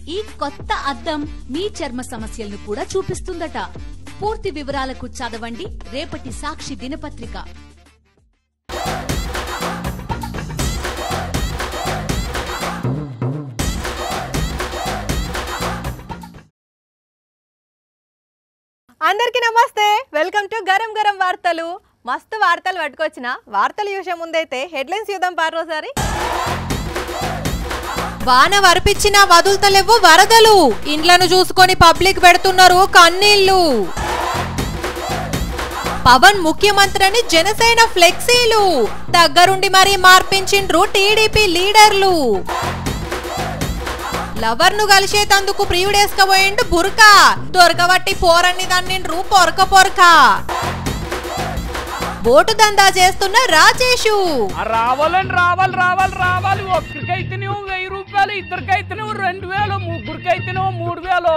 ఈ కొత్త అద్దం మీ చర్మ సమస్యలను కూడా చూపిస్తుందట పూర్తి వివరాలకు చదవండి రేపటి సాక్షి దినపత్రిక అందరికీ నమస్తే వెల్కమ్ టు గరం గరం వార్తలు మస్తు వార్తలు పట్టుకొచ్చిన వార్తలు చూసే ముందైతే హెడ్లైన్స్ చూద్దాం పారోసారి వాన వరపిచ్చిన వదులుతలేవు వరదలు ఇండ్లను చూసుకొని పబ్లిక్ పెడుతున్నారు కన్నీళ్లు పవన్ ముఖ్యమంత్రి అని జనసేన ఫ్లెక్సీలు దగ్గరుండి మరీ మార్పించిండ్రు టీడీపీ లీడర్లు లవర్ ను కలిసేతందుకు ప్రియుడేసుకపోయిండు బురక దొరకబట్టి పోరన్ని దన్నిండ్రు పొరక పొరక బోటు దందా చేస్తున్న రాజేషు ఆ రావాలని రావాలి రావాలి రావాలి ఒక్కరికైతేనేమో వెయ్యి రూపాయలు ఇద్దరికైతేనేమో రెండు వేలు ముగ్గురికైతేనేమో మూడు వేలు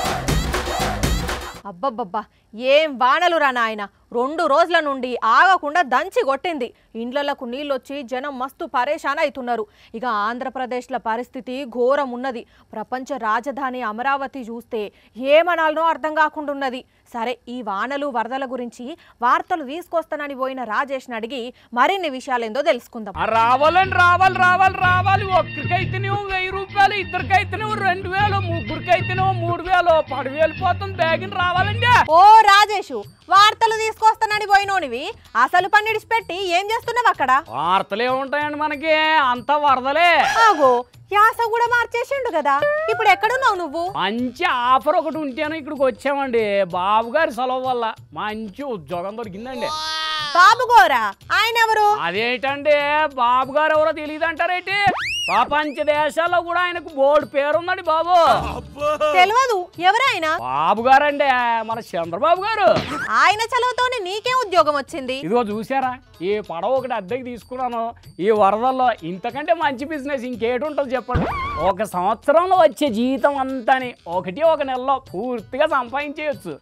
అబ్బబ్బబ్బా ఏం వానలు రా నాయన రెండు రోజుల నుండి ఆగకుండా దంచి కొట్టింది ఇండ్లకు నీళ్ళొచ్చి జనం మస్తు పరేషాన్ అవుతున్నారు ఇక ఆంధ్రప్రదేశ్ల పరిస్థితి ఘోరం ఉన్నది ప్రపంచ రాజధాని అమరావతి చూస్తే ఏమనాలనో అర్థం కాకుండా ఉన్నది సరే ఈ వానలు వరదల గురించి వార్తలు తీసుకొస్తానని పోయిన రాజేష్ని అడిగి మరిన్ని విషయాలేందో తెలుసుకుందాం ఆ రావాలని రావాలి రావాలి రావాలి ఒక్కరికైతేనేమో వెయ్యి రూపాయలు ఇద్దరికైతేనేమో రెండు వేలు ముగ్గురికైతేనేమో మూడు వేలు పడి వెళ్ళిపోతుంది బ్యాగిన్ రావాలండి ఓ రాజేషు వార్తలు తీసుకొస్తానని పోయినోనివి అసలు పని విడిచిపెట్టి ఏం చేస్తున్నావు అక్కడ వార్తలు ఏముంటాయండి మనకి అంతా వరదలే ఆగో యాస కూడా మార్చేసిండు కదా ఇప్పుడు ఎక్కడున్నావు నువ్వు మంచి ఆఫర్ ఒకటి ఉంటేనే ఇక్కడికి వచ్చామండి బాబు గారి సెలవు వల్ల మంచి ఉద్యోగం దొరికిందండి బాబు గోరా ఆయన ఎవరు అదేంటండి బాబు గారు ఎవరో తెలియదు అంటారేంటి ప్రపంచ దేశాల్లో కూడా ఆయనకు బోర్డు పేరుందండి బాబు తెలియదు ఎవరైనా బాబు గారండి మన చంద్రబాబు గారు ఆయన చదువుతోనే నీకేం ఉద్యోగం వచ్చింది ఇదిగో చూసారా ఈ పడవ ఒకటి అద్దెకి తీసుకున్నాను ఈ వరదల్లో ఇంతకంటే మంచి బిజినెస్ ఇంకేటి ఉంటుంది చెప్పండి ఒక సంవత్సరంలో వచ్చే జీతం అంతాని ఒకటి ఒక నెలలో పూర్తిగా సంపాదించేయచ్చు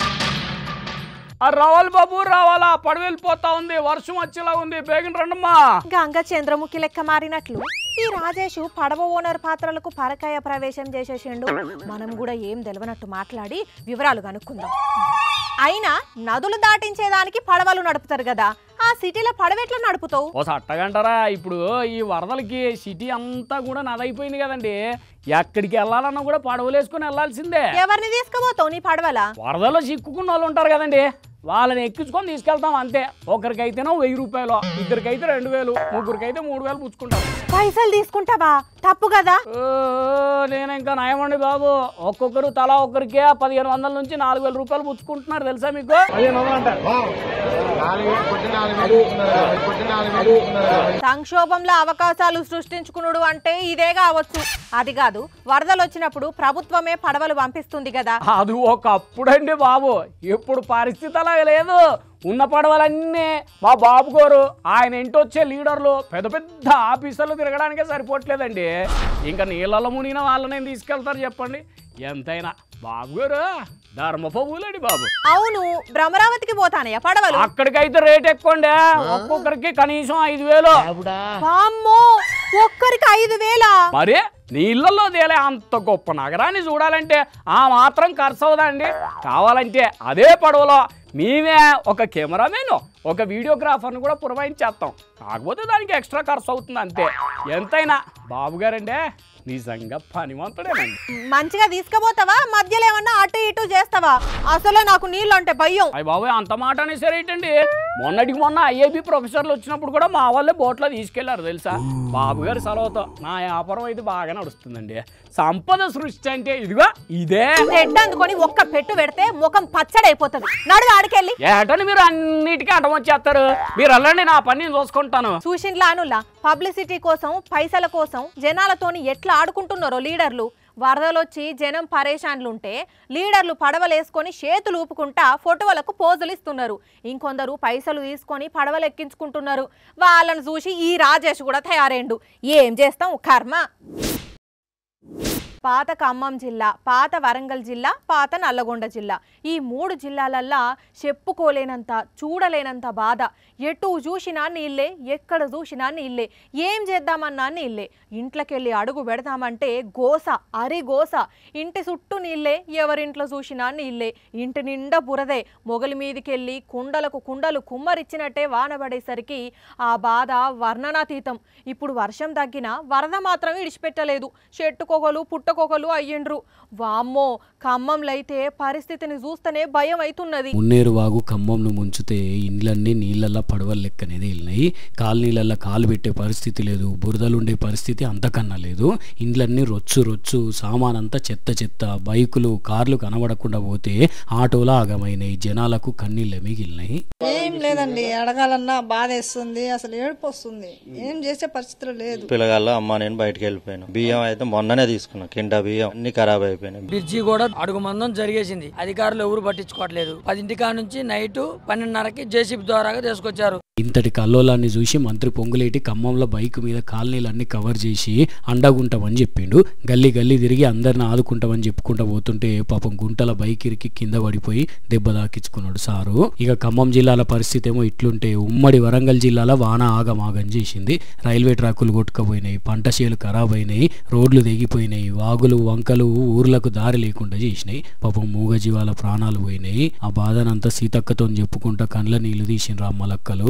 ఆ రావాలి బాబు రావాలా పడవ వెళ్ళిపోతా ఉంది వర్షం వచ్చేలా ఉంది బేగం రండమ్మా గంగ చంద్రముఖి లెక్క మారినట్లు ఈ రాజేషు పడవ ఓనర్ పాత్రలకు పరకాయ ప్రవేశం చేసేసిండు మనం కూడా ఏం తెలియనట్టు మాట్లాడి వివరాలు కనుక్కుందాం అయినా నదులు దాటించేదానికి పడవలు నడుపుతారు కదా ఆ సిటీలో పడవెట్లా నడుపుతావు ఓ సట్టగంటారా ఇప్పుడు ఈ వరదలకి సిటీ అంతా కూడా నదైపోయింది కదండి ఎక్కడికి వెళ్ళాలన్నా కూడా పడవలు వేసుకుని వెళ్ళాల్సిందే ఎవరిని తీసుకుపోతావు నీ పడవలా వరదలో చిక్కుకున్న వాళ్ళు ఉంటారు కదండి వాళ్ళని ఎక్కించుకొని తీసుకెళ్తాం అంతే ఒకరికైతేనో వెయ్యి రూపాయలు ఇద్దరికైతే రెండు వేలు ముగ్గురికైతే మూడు వేలు పుచ్చుకుంటాం పైసలు తీసుకుంటావా తప్పు కదా ఓ, నేను ఇంకా నయమండి బాబు ఒక్కొక్కరు తలా ఒక్కరికే పదిహేను వందల నుంచి నాలుగు వేల రూపాయలు పుచ్చుకుంటున్నారు తెలుసా మీకు సంక్షోభంలో అవకాశాలు సృష్టించుకునుడు అంటే ఇదే కావచ్చు అది కాదు వరదలు వచ్చినప్పుడు ప్రభుత్వమే పడవలు పంపిస్తుంది కదా అది ఒకప్పుడండి బాబు ఇప్పుడు పరిస్థితి అలాగ లేదు ఉన్న పడవలన్నీ మా బాబు గారు ఆయన ఇంటొచ్చే లీడర్లు పెద్ద పెద్ద ఆఫీసర్లు తిరగడానికే సరిపోవట్లేదండి ఇంకా నీళ్ళలో మునిగిన వాళ్ళని తీసుకెళ్తారు చెప్పండి ఎంతైనా బాబు గారు ధర్మపబులండి బాబు అవును భ్రమరావతికి పోతానయ్య పడవలు అక్కడికైతే రేట్ ఎక్కువండి ఒక్కొక్కరికి కనీసం ఐదు వేలు వామ్మో ఒక్కరికి ఐదు వేల మరి నీళ్ళల్లో తేలే అంత గొప్ప నగరాన్ని చూడాలంటే ఆ మాత్రం ఖర్చు అవుదండి కావాలంటే అదే పడవలో మేమే ఒక కెమెరామెన్ ఒక వీడియోగ్రాఫర్ని కూడా పురమాయించేస్తాం కాకపోతే దానికి ఎక్స్ట్రా ఖర్చు అవుతుంది అంతే ఎంతైనా బాబు గారండి నిజంగా పనివంతుడేనండి మంచిగా తీసుకుపోతావా మధ్యలో ఏమన్నా అటు ఇటు చేస్తావా అసలు నాకు నీళ్ళు అంటే భయం అయ్య బాబాయ్ అంత మాట అనేసరేటండి మొన్నటికి మొన్న ఐఏబి ప్రొఫెసర్లు వచ్చినప్పుడు కూడా మా వాళ్ళే బోట్లో తీసుకెళ్లారు తెలుసా బాబు గారి సెలవుతో నా వ్యాపారం అయితే బాగా నడుస్తుందండి సంపద సృష్టి అంటే ఇదిగో ఇదే రెడ్ అందుకొని ఒక్క పెట్టు పెడితే ముఖం పచ్చడైపోతుంది నడు ఆడికెళ్ళి ఏటని మీరు అన్నిటికీ అడ్డం వచ్చేస్తారు మీరు వెళ్ళండి నా పని నేను చూసుకుంటాను చూసిండ్లానులా పబ్లిసిటీ కోసం పైసల కోసం జనాలతోని ఎట్లా ఆడుకుంటున్నారో లీడర్లు వరదలొచ్చి జనం పరేషాన్లుంటే లీడర్లు పడవలేసుకొని చేతులు ఊపుకుంటా ఫోటోలకు పోజులు ఇస్తున్నారు ఇంకొందరు పైసలు తీసుకొని పడవలు ఎక్కించుకుంటున్నారు వాళ్ళని చూసి ఈ రాజేష్ కూడా తయారైండు ఏం చేస్తాం కర్మ పాత ఖమ్మం జిల్లా పాత వరంగల్ జిల్లా పాత నల్లగొండ జిల్లా ఈ మూడు జిల్లాలల్లా చెప్పుకోలేనంత చూడలేనంత బాధ ఎటు చూసినా నీళ్ళే ఎక్కడ చూసినా నీళ్ళే ఏం చేద్దామన్నా నీళ్ళే ఇంట్లోకెళ్ళి అడుగు పెడదామంటే గోస అరి గోస ఇంటి చుట్టూ నీళ్ళే ఎవరింట్లో చూసినా నీళ్ళే ఇంటి నిండా బురదే మొగలి మీదికెళ్ళి కుండలకు కుండలు కుమ్మరిచ్చినట్టే వాన పడేసరికి ఆ బాధ వర్ణనాతీతం ఇప్పుడు వర్షం తగ్గినా వరద మాత్రం ఇడిచిపెట్టలేదు చెట్టుకొకలు పుట్టకొకలు అయ్యిండ్రు వామ్మో ఖమ్మంలో అయితే పరిస్థితిని చూస్తేనే భయం అవుతున్నది మున్నేరు వాగు ఖమ్మంను ముంచితే ఇండ్లన్నీ నీళ్ళల్లో పడవల లెక్కనేది వెళ్ళినాయి కాలనీలల్లో కాలు పెట్టే పరిస్థితి లేదు బురదలుండే పరిస్థితి అంతకన్నా లేదు ఇండ్లన్నీ రొచ్చు రొచ్చు సామానంతా చెత్త చెత్త బైకులు కార్లు కనబడకుండా పోతే ఆటోలా ఆగమైనాయి జనాలకు కన్నీళ్ళే మిగిలినాయి ఏం లేదండి అడగాలన్నా బాధ వేస్తుంది అసలు ఏడుపు వస్తుంది ఏం చేసే పరిస్థితులు లేదు పిల్లగాళ్ళు అమ్మ నేను బయటకు వెళ్ళిపోయాను బియ్యం అయితే మొన్ననే తీసుకున్నా కింటా బియ్యం అన్ని ఖరాబ్ అయిపోయినాయి బ్రిడ్జి కూడా అడుగు మందం జరిగేసింది అధికారులు ఎవరు పట్టించుకోవట్లేదు పదింటి కాడ నుంచి నైట్ పన్నెండున్నరకి జేసీబీ ద్వారాగా తీసుకొచ్చారు ఇంతటి కల్లోలాన్ని చూసి మంత్రి పొంగులేటి ఖమ్మంలో బైక్ మీద కాలనీలన్నీ కవర్ చేసి అండగుంటామని చెప్పిండు గల్లీ గల్లీ తిరిగి అందరిని ఆదుకుంటామని చెప్పుకుంటా పోతుంటే పాపం గుంటల బైక్ ఇరికి కింద పడిపోయి దెబ్బ దాకించుకున్నాడు సారు ఇక ఖమ్మం జిల్లాల పరిస్థితి ఏమో ఇట్లుంటే ఉమ్మడి వరంగల్ జిల్లాలో వాన ఆగమాగం చేసింది రైల్వే ట్రాకులు కొట్టుకుపోయినాయి పంట చేలు ఖరాబ్ అయినాయి రోడ్లు తెగిపోయినాయి వాగులు వంకలు ఊర్లకు దారి లేకుండా చేసినాయి పాపం మూగజీవాల ప్రాణాలు పోయినాయి ఆ బాధనంతా సీతక్కతో చెప్పుకుంటా కండ్ల నీళ్లు తీసిండ్రు అమ్మలక్కలు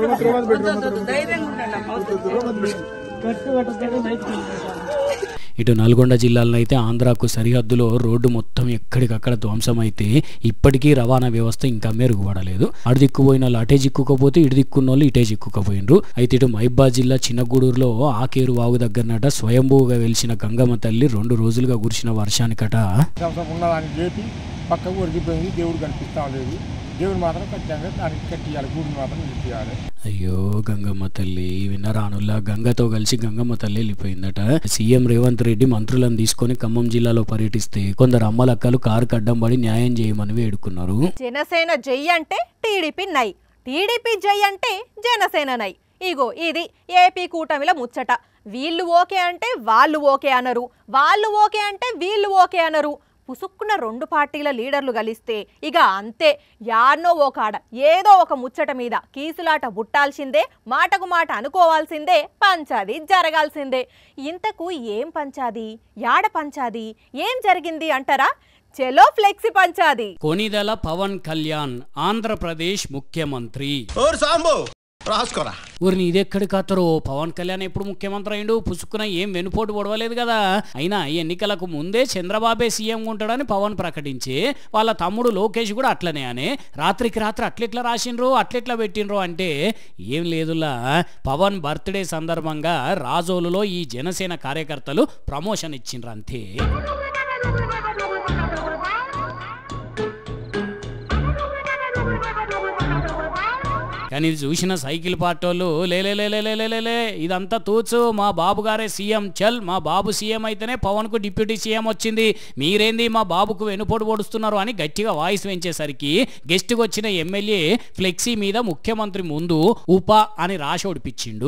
ఇటు నల్గొండ జిల్లాలో అయితే ఆంధ్రాకు సరిహద్దులో రోడ్డు మొత్తం ఎక్కడికక్కడ ధ్వంసమైతే ఇప్పటికీ రవాణా వ్యవస్థ ఇంకా మెరుగుపడలేదు అటు దిక్కుపోయిన వాళ్ళు అటే చిక్కుకపోతే ఇటు దిక్కున్న వాళ్ళు ఇటే చిక్కుకపోయినరు అయితే ఇటు మహిబాద్ జిల్లా చిన్నగూడూరులో ఆకేరు వాగు దగ్గరనట స్వయంభూగా వెలిసిన గంగమ్మ తల్లి రెండు రోజులుగా కురిసిన వర్షానికట సంవత్సరం ఉన్నదానికి లేపి పక్కకు ఒరిగిపోయింది దేవుడు కనిపిస్తా లేదు దేవుడు మాత్రం ఖచ్చితంగా దానికి కట్టియాలి గూడిని మాత్రం నిలిపియాలి అయ్యో గంగమ్మ తల్లి విన్నరానుల్లా గంగతో కలిసి గంగమ్మ తల్లి వెళ్ళిపోయిందట సీఎం రేవంత్ రెడ్డి మంత్రులను తీసుకొని ఖమ్మం జిల్లాలో పర్యటిస్తే కొందరు అమ్మలక్కలు కారు కడ్డం పడి న్యాయం చేయమని వేడుకున్నారు జనసేన జై అంటే టీడీపీ నై టీడీపీ జై అంటే జనసేన నై ఇగో ఇది ఏపీ కూటమిల ముచ్చట వీళ్ళు ఓకే అంటే వాళ్ళు ఓకే అనరు వాళ్ళు ఓకే అంటే వీళ్ళు ఓకే అనరు పుసుక్కున్న రెండు పార్టీల లీడర్లు కలిస్తే ఇక అంతే యాడ్నో ఓ కాడ ఏదో ఒక ముచ్చట మీద కీసులాట బుట్టాల్సిందే మాటకు మాట అనుకోవాల్సిందే పంచాది జరగాల్సిందే ఇంతకు ఏం పంచాది యాడ పంచాది ఏం జరిగింది అంటారా చెలో ఫ్లెక్సీ పంచాది కొనిదెల పవన్ కళ్యాణ్ ఆంధ్రప్రదేశ్ ముఖ్యమంత్రి ఓరు సాంబు రాసుకోరా ఊరిని ఇదెక్కడి కత్తరు పవన్ కళ్యాణ్ ఎప్పుడు ముఖ్యమంత్రి అయిండు పుసుకున ఏం వెనుపోటు పొడవలేదు కదా అయినా ఎన్నికలకు ముందే చంద్రబాబే సీఎం ఉంటాడని పవన్ ప్రకటించి వాళ్ళ తమ్ముడు లోకేష్ కూడా అట్లనే అనే రాత్రికి రాత్రి అట్లెట్లా రాసిండ్రు అట్లెట్లా పెట్టిండ్రు అంటే ఏం లేదులా పవన్ బర్త్డే సందర్భంగా రాజోలులో ఈ జనసేన కార్యకర్తలు ప్రమోషన్ ఇచ్చిండ్రు అంతే కానీ ఇది చూసిన సైకిల్ పార్టోళ్ళు లేలే లేలే లేలే లేలే ఇదంతా తూచు మా బాబు గారే సీఎం చల్ మా బాబు సీఎం అయితేనే పవన్ కు డిప్యూటీ సీఎం వచ్చింది మీరేంది మా బాబుకు వెనుపోటు పొడుస్తున్నారు అని గట్టిగా వాయిస్ పెంచేసరికి గెస్ట్కి వచ్చిన ఎమ్మెల్యే ఫ్లెక్సీ మీద ముఖ్యమంత్రి ముందు ఉప అని రాసి ఓడిపించిండు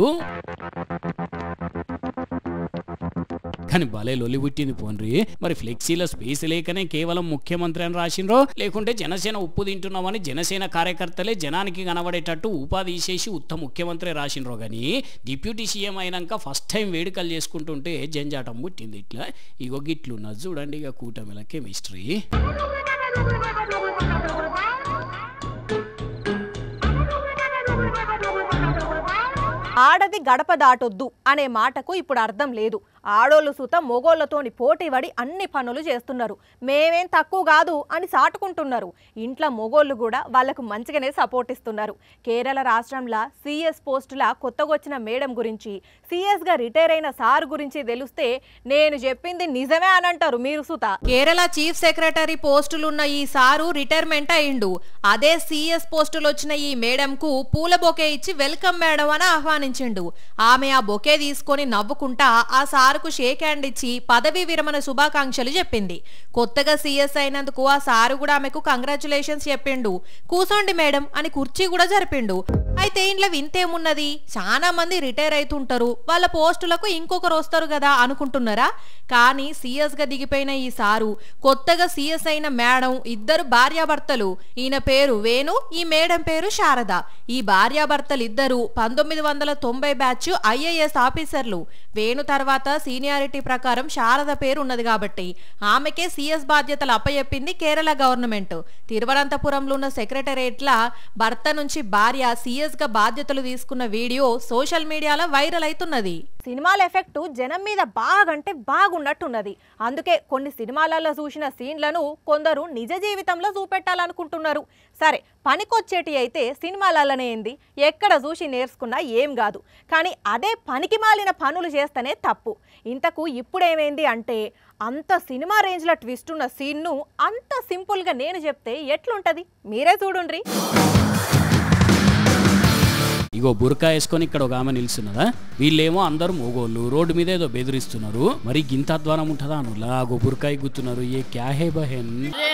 కానీ భలే లొలి పుట్టింది పోన్రి మరి ఫ్లెక్సీలో స్పేస్ లేకనే కేవలం ముఖ్యమంత్రి అని రాసిండ్రో లేకుంటే జనసేన ఉప్పు తింటున్నామని జనసేన కార్యకర్తలే జనానికి కనబడేటట్టు ఉపాధి తీసేసి ఉత్త ముఖ్యమంత్రి రాసిండ్రో కానీ డిప్యూటీ సీఎం అయినాక ఫస్ట్ టైం వేడుకలు చేసుకుంటుంటే జంజాటం పుట్టింది ఇట్లా ఇగో గిట్లున్నది చూడండి ఇక కూటమిల కెమిస్ట్రీ ఆడది గడప దాటొద్దు అనే మాటకు ఇప్పుడు అర్థం లేదు ఆడోళ్ళు సుత మొగోళ్ళతోని పోటీపడి అన్ని పనులు చేస్తున్నారు మేమేం తక్కువ కాదు అని సాటుకుంటున్నారు ఇంట్లో మొగోళ్ళు కూడా వాళ్ళకు మంచిగానే సపోర్ట్ ఇస్తున్నారు కేరళ రాష్ట్రంలో సిఎస్ పోస్టుల కొత్తగా వచ్చిన మేడం గురించి సిఎస్గా రిటైర్ అయిన సార్ గురించి తెలిస్తే నేను చెప్పింది నిజమే అని అంటారు మీరు సుత కేరళ చీఫ్ సెక్రటరీ పోస్టులున్న ఈ సారు రిటైర్మెంట్ అయిండు అదే సిఎస్ పోస్టులు వచ్చిన ఈ మేడంకు పూల బొకే ఇచ్చి వెల్కమ్ మేడం అని ఆహ్వానించిండు ఆమె ఆ బొకే తీసుకొని నవ్వుకుంటా ఆ సారుకు షేక్ హ్యాండ్ ఇచ్చి పదవీ విరమణ శుభాకాంక్షలు చెప్పింది కొత్తగా సీఎస్ అయినందుకు ఆ సారు కూడా ఆమెకు కంగ్రాచులేషన్స్ చెప్పిండు కూసోండి మేడం అని కుర్చీ కూడా జరిపిండు అయితే ఇంట్లో వింతేమున్నది చాలా మంది రిటైర్ అవుతుంటారు వాళ్ళ పోస్టులకు ఇంకొకరు వస్తారు కదా అనుకుంటున్నారా కానీ సీఎస్ గా దిగిపోయిన ఈ సారు కొత్తగా సీఎస్ అయిన మేడం ఇద్దరు భార్యాభర్తలు ఈయన పేరు వేణు ఈ మేడం పేరు శారద ఈ భార్యాభర్తలు ఇద్దరు పంతొమ్మిది వందల తొంభై బ్యాచ్ ఐఏఎస్ ఆఫీసర్లు వేణు తర్వాత సీనియారిటీ ప్రకారం శారద పేరు ఉన్నది కాబట్టి ఆమెకే సీఎస్ బాధ్యతలు అప్పచెప్పింది కేరళ గవర్నమెంట్ తిరువనంతపురంలో ఉన్న సెక్రటరేట్ల భర్త నుంచి భార్య సీఎస్ గా బాధ్యతలు తీసుకున్న వీడియో సోషల్ మీడియాలో వైరల్ అవుతున్నది సినిమాల ఎఫెక్ట్ జనం మీద బాగంటే బాగున్నట్టున్నది అందుకే కొన్ని సినిమాలలో చూసిన సీన్లను కొందరు నిజ జీవితంలో చూపెట్టాలనుకుంటున్నారు సరే పనికొచ్చేటి అయితే సినిమాలలోనే ఏంది ఎక్కడ చూసి నేర్చుకున్నా ఏం కాదు కానీ అదే పనికి మాలిన పనులు చేస్తేనే తప్పు ఇంతకు ఇప్పుడేమైంది అంటే అంత సినిమా రేంజ్లో ట్విస్ట్ ఉన్న సీన్ను అంత సింపుల్గా నేను చెప్తే ఎట్లుంటది మీరే చూడుండ్రి ఇగో బురకా వేసుకొని ఇక్కడ ఒక ఆమె నిల్చున్నదా వీళ్ళేమో అందరూ మోగోళ్ళు రోడ్డు మీద ఏదో బెదిరిస్తున్నారు మరి గింత అధ్వానం ఉంటుందా అనులా అగో బురకాయి గుత్తున్నారు ఏ క్యా హే బహెన్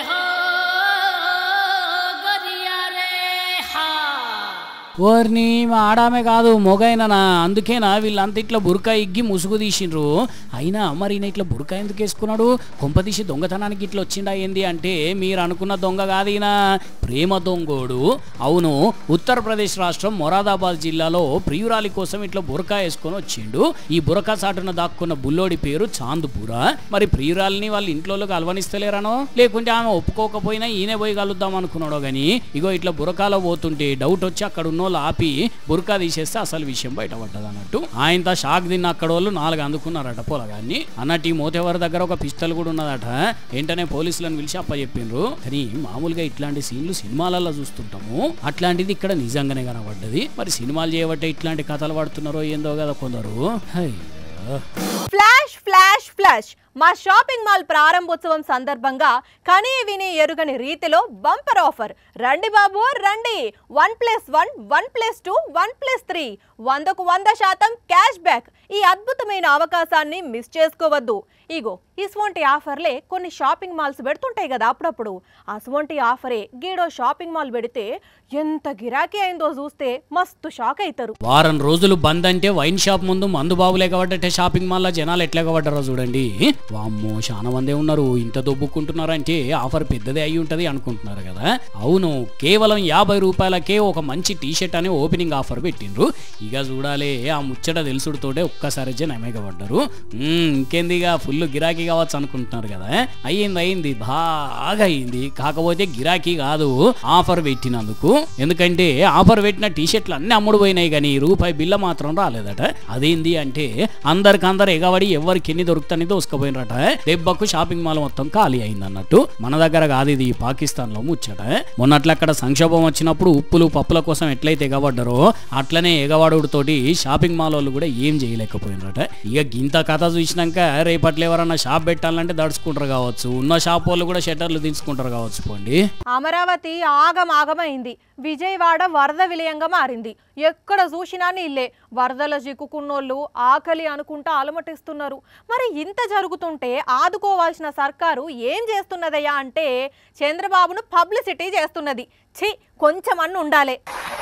ఓర్ని మా ఆడామే కాదు మొగైననా అందుకేనా వీళ్ళంతా ఇట్లా బురకా ఇగ్గి ముసుగు తీసిండ్రు అయినా మరి ఈయన ఇట్లా బురకా ఎందుకు వేసుకున్నాడు కొంపదీసి దొంగతనానికి ఇట్లా వచ్చిండా ఏంది అంటే మీరు అనుకున్న దొంగ కాదు ఈయన ప్రేమ దొంగోడు అవును ఉత్తరప్రదేశ్ రాష్ట్రం మొరాదాబాద్ జిల్లాలో ప్రియురాలి కోసం ఇట్లా బురకా వేసుకొని వచ్చిండు ఈ బురకా సాటున దాక్కున్న బుల్లోడి పేరు చాందుపుర మరి ప్రియురాలిని వాళ్ళ ఇంట్లో కలవనిస్తలేరనో లేకుంటే ఆమె ఒప్పుకోకపోయినా ఈయనే పోయి కలుద్దాం అనుకున్నాడో గాని ఇగో ఇట్లా బురకాలో పోతుంటే డౌట్ వచ్చి అక్కడ ఉన్న వాళ్ళు ఆపి బురకా తీసేస్తే అసలు విషయం బయటపడ్డది అన్నట్టు ఆయనతో షాక్ తిన్న అక్కడ వాళ్ళు నాలుగు అందుకున్నారట పొలగాన్ని అన్నట్టు ఈ మోతేవారి దగ్గర ఒక పిస్టల్ కూడా ఉన్నదట వెంటనే పోలీసులను పిలిచి అప్పచెప్పిండ్రు కానీ మామూలుగా ఇట్లాంటి సీన్లు సినిమాలలో చూస్తుంటాము అట్లాంటిది ఇక్కడ నిజంగానే కనబడ్డది మరి సినిమాలు చేయబట్టే ఇట్లాంటి కథలు పడుతున్నారో ఏందో కదా కొందరు అయ్యో ఫ్లాష్ ఫ్లాష్ ఫ్లాష్ మా షాపింగ్ మాల్ ప్రారంభోత్సవం సందర్భంగా కనీ విని ఎరుగని రీతిలో బంపర్ ఆఫర్ రండి బాబు రండి one plus one one plus two one plus three వందకు వంద శాతం క్యాష్ బ్యాక్ ఈ అద్భుతమైన అవకాశాన్ని మిస్ చేసుకోవద్దు ఇగో ఇటువంటి ఆఫర్లే కొన్ని షాపింగ్ మాల్స్ పెడుతుంటాయి కదా అప్పుడప్పుడు అటువంటి ఆఫరే గీడో షాపింగ్ మాల్ పెడితే ఎంత గిరాకీ అయిందో చూస్తే మస్తు షాక్ అవుతారు వారం రోజులు బంద్ అంటే వైన్ షాప్ ముందు మందు బాబులే కాబట్టే షాపింగ్ మాల్ లో జనాలు ఎట్లా కాబట్టారో చూడండి వామ్మో చాలా మందే ఉన్నారు ఇంత దొబ్బుకుంటున్నారు అంటే ఆఫర్ పెద్దదే అయి ఉంటది అనుకుంటున్నారు కదా అవును కేవలం యాభై రూపాయలకే ఒక మంచి టీ షర్ట్ అనే ఓపెనింగ్ ఆఫర్ పెట్టిండ్రు ఇక చూడాలి ఆ ముచ్చట తెలుసుడుతోటే ఒక్కసారి నమ్మకపడ్డారు ఇంకేందిగా ఫుల్ గిరాకీ కావచ్చు అనుకుంటున్నారు కదా అయ్యింది అయింది బాగా అయింది కాకపోతే గిరాకీ కాదు ఆఫర్ పెట్టినందుకు ఎందుకంటే ఆఫర్ పెట్టిన టీ షర్ట్లు అన్ని అమ్ముడు పోయినాయి కానీ రూపాయి బిల్ల మాత్రం రాలేదట అదేంది అంటే అందరికందరు ఎగబడి ఎవరికి ఎన్ని దొరుకుతాని దోసుకుపోయినరట దెబ్బకు షాపింగ్ మాల్ మొత్తం ఖాళీ అయింది అన్నట్టు మన దగ్గర కాదు ఇది పాకిస్తాన్ లో ముచ్చట మొన్నట్లు అక్కడ సంక్షోభం వచ్చినప్పుడు ఉప్పులు పప్పుల కోసం ఎట్లయితే ఎగబడ్డారో అట్లనే ఎగవాడుతోటి షాపింగ్ మాల్ వాళ్ళు కూడా ఏం చేయలేకపోయినరట ఇక గింత కథ చూసినాక రేపట్లో ఎవరన్నా షాప్ పెట్టాలంటే దడుచుకుంటారు కావచ్చు ఉన్న షాప్ వాళ్ళు కూడా షట్టర్లు దించుకుంటారు కావచ్చు పోండి అమరావతి ఆగం ఆగమైంది విజయవాడ వరద విలయంగా మారింది ఎక్కడ చూసినా నీళ్ళే వరదల చిక్కుకున్నోళ్ళు ఆకలి అనుకుంటా అలమటిస్తున్నారు మరి ఇంత జరుగుతుంటే ఆదుకోవాల్సిన సర్కారు ఏం చేస్తున్నదయ్యా అంటే చంద్రబాబును పబ్లిసిటీ చేస్తున్నది ఛీ కొంచెమన్ను ఉండాలి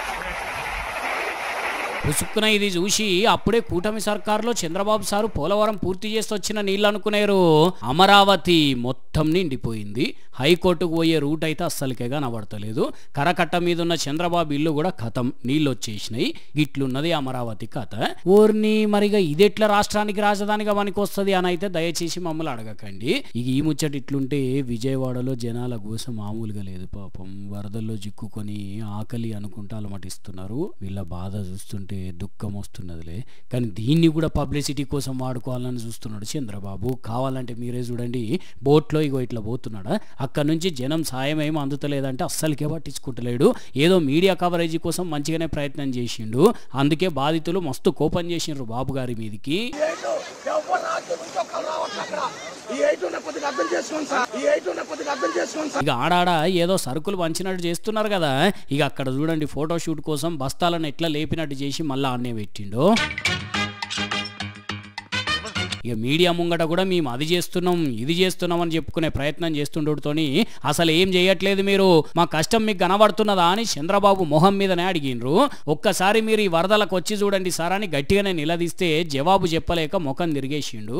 పుసుక్కున ఇది చూసి అప్పుడే కూటమి సర్కారులో చంద్రబాబు సారు పోలవరం పూర్తి చేసి వచ్చిన నీళ్ళు అనుకునేరు అమరావతి మొత్తం నిండిపోయింది హైకోర్టుకు పోయే రూట్ అయితే అస్సలకే కనబడతలేదు కరకట్ట మీద ఉన్న చంద్రబాబు ఇల్లు కూడా కథం నీళ్ళు వచ్చేసినాయి ఇట్లున్నది అమరావతి కథ ఓర్ని మరిగా ఇదెట్లా రాష్ట్రానికి రాజధానిగా మనకి వస్తుంది అని అయితే దయచేసి మమ్మల్ని అడగకండి ఇక ఈ ముచ్చట ఇట్లుంటే విజయవాడలో జనాల గోస మామూలుగా లేదు పాపం వరదల్లో చిక్కుకొని ఆకలి అనుకుంటా అలమటిస్తున్నారు వీళ్ళ బాధ చూస్తుంటే దుఃఖం వస్తున్నదిలే కానీ దీన్ని కూడా పబ్లిసిటీ కోసం వాడుకోవాలని చూస్తున్నాడు చంద్రబాబు కావాలంటే మీరే చూడండి బోట్లో ఇగో ఇట్లా పోతున్నాడా అక్కడ నుంచి జనం సాయం ఏమో అందుతలేదంటే అస్సలకే పట్టించుకుంటలేడు ఏదో మీడియా కవరేజ్ కోసం మంచిగానే ప్రయత్నం చేసిండు అందుకే బాధితులు మస్తు కోపం చేసిండ్రు బాబు గారి మీదికి ఇక ఆడాడ ఏదో సరుకులు పంచినట్టు చేస్తున్నారు కదా ఇక అక్కడ చూడండి ఫోటో షూట్ కోసం బస్తాలను ఎట్లా లేపినట్టు చేసి మళ్ళా ఆడనే పెట్టిండు ఇక మీడియా ముంగట కూడా మేము అది చేస్తున్నాం ఇది చేస్తున్నాం అని చెప్పుకునే ప్రయత్నం చేస్తుండటతోని అసలు ఏం చేయట్లేదు మీరు మా కష్టం మీకు కనబడుతున్నదా అని చంద్రబాబు మొహం మీదనే అడిగినరు ఒక్కసారి మీరు ఈ వరదలకు వచ్చి చూడండి సార్ అని గట్టిగానే నిలదీస్తే జవాబు చెప్పలేక ముఖం తిరిగేసిండు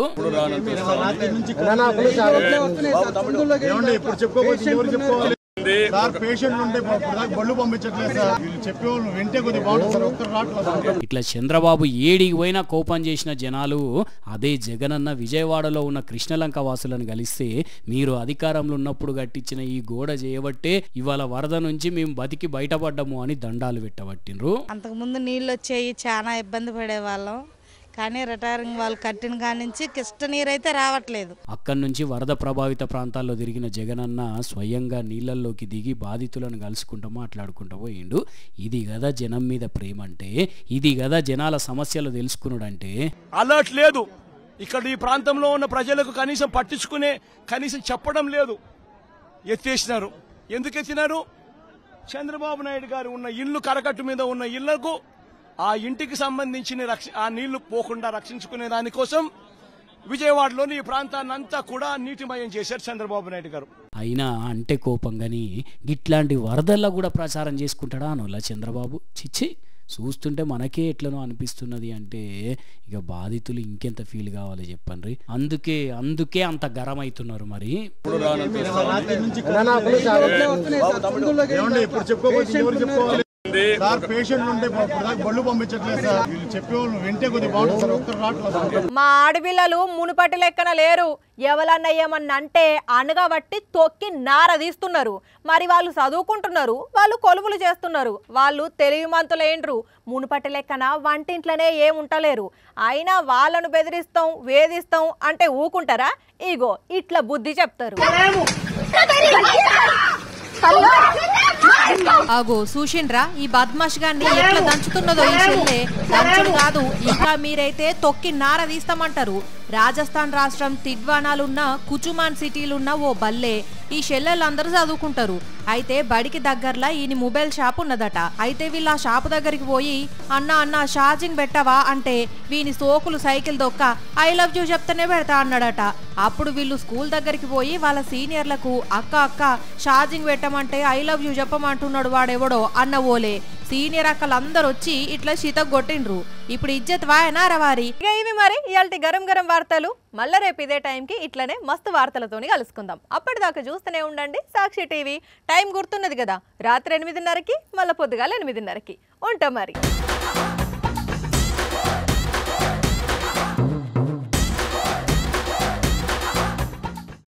ఏమండి ఇప్పుడు చెప్పుకోవచ్చు ఎవరు చెప్పుకోవాలి సార్ పేషెంట్ ఉంటే ఇప్పుడు దాకా బళ్ళు పంపించట్లేదు సార్ వీళ్ళు చెప్పేవాళ్ళు వింటే కొద్దిగా బాగుంటుంది సార్ ఒక్కరు రావట్లేదు ఇట్లా చంద్రబాబు ఏడికి పోయినా కోపం చేసిన జనాలు అదే జగనన్న విజయవాడలో ఉన్న కృష్ణలంక వాసులను కలిస్తే మీరు అధికారంలో ఉన్నప్పుడు కట్టించిన ఈ గోడ చేయబట్టే ఇవాళ వరద నుంచి మేము బతికి బయటపడ్డాము అని దండాలు పెట్టబట్టిండ్రు అంతకుముందు నీళ్ళు వచ్చాయి చాలా ఇబ్బంది పడేవాళ్ళం కానీ రిటైరింగ్ వాళ్ళు కట్టిన కాడి నుంచి కిష్ట నీరు అయితే రావట్లేదు అక్కడి నుంచి వరద ప్రభావిత ప్రాంతాల్లో తిరిగిన జగనన్న స్వయంగా నీళ్ళల్లోకి దిగి బాధితులను కలుసుకుంటూ మాట్లాడుకుంటూ పోయిండు ఇది కదా జనం మీద ప్రేమ అంటే ఇది కదా జనాల సమస్యలు తెలుసుకున్నాడంటే అలర్ట్ లేదు ఇక్కడ ఈ ప్రాంతంలో ఉన్న ప్రజలకు కనీసం పట్టించుకునే కనీసం చెప్పడం లేదు ఎత్తేసినారు ఎందుకు ఎత్తినారు చంద్రబాబు నాయుడు గారు ఉన్న ఇల్లు కరకట్టు మీద ఉన్న ఇళ్లకు ఆ ఇంటికి సంబంధించిన రక్ష ఆ నీళ్లు పోకుండా రక్షించుకునే దానికోసం విజయవాడలోని ఈ ప్రాంతాన్ని అంతా కూడా నీటిమయం చేశారు చంద్రబాబు నాయుడు గారు అయినా అంటే కోపం కానీ గిట్లాంటి వరదల్లో కూడా ప్రచారం చేసుకుంటాడా అనులా చంద్రబాబు చిచ్చి చూస్తుంటే మనకే ఎట్లనో అనిపిస్తున్నది అంటే ఇక బాధితులు ఇంకెంత ఫీల్ కావాలి చెప్పండి అందుకే అందుకే అంత గరం అవుతున్నారు మరి ఏమండి ఇప్పుడు చెప్పుకోవచ్చు ఎవరు చెప్పుకోవాలి సార్ పేషెంట్ ఉంటే ఇప్పుడు దాకా బళ్ళు పంపించట్లేదు సార్ వీళ్ళు చెప్పేవాళ్ళు వింటే కొద్దిగా బాగుంటుంది సార్ ఒక్కరు రావట్లేదు మా ఆడపిల్లలు మునుపటి లెక్కన లేరు ఎవలన్నా ఏమన్నా అంటే అనగబట్టి తొక్కి నార తీస్తున్నారు మరి వాళ్ళు చదువుకుంటున్నారు వాళ్ళు కొలువులు చేస్తున్నారు వాళ్ళు తెలివిమంతులేండ్రు మునుపటి లెక్కన వంటింట్లోనే ఏముంటలేరు అయినా వాళ్ళను బెదిరిస్తాం వేధిస్తాం అంటే ఊకుంటారా ఇగో ఇట్లా బుద్ధి చెప్తారు అగో చూసిండ్రా ఈ బద్మాష్ గాన్ని ఎట్లా దంచుతున్నదో ఈ చెల్లె దంచుడు కాదు ఇంకా మీరైతే తొక్కి నార తీస్తామంటారు రాజస్థాన్ రాష్ట్రం తిడ్వానాలున్న కుచుమాన్ సిటీలున్న ఓ బల్లే ఈ చెల్లెళ్ళందరూ చదువుకుంటారు అయితే బడికి దగ్గరలో ఈయన మొబైల్ షాప్ ఉన్నదట అయితే వీళ్ళు ఆ షాప్ దగ్గరికి పోయి అన్న అన్న ఛార్జింగ్ పెట్టవా అంటే వీని సోకులు సైకిల్ దొక్క ఐ లవ్ యూ చెప్తేనే పెడతా అన్నాడట అప్పుడు వీళ్ళు స్కూల్ దగ్గరికి పోయి వాళ్ళ సీనియర్లకు అక్క అక్క ఛార్జింగ్ పెట్టమంటే ఐ లవ్ యూ చెప్పమంటున్నాడు వాడెవడో అన్న ఓలే సీనియర్ అక్కలందరూ వచ్చి ఇట్లా శీత కొట్టిండ్రు ఇప్పుడు ఇజ్జత్ వాయనారా వారి ఇక ఇవి మరి ఇవాళ గరం గరం వార్తలు మళ్ళా రేపు ఇదే టైంకి ఇట్లనే మస్తు వార్తలతోని కలుసుకుందాం అప్పటిదాకా చూస్తూనే ఉండండి సాక్షి టీవీ టైం గుర్తున్నది కదా రాత్రి ఎనిమిదిన్నరకి మళ్ళీ పొద్దుగాల ఎనిమిదిన్నరకి ఉంటాం మరి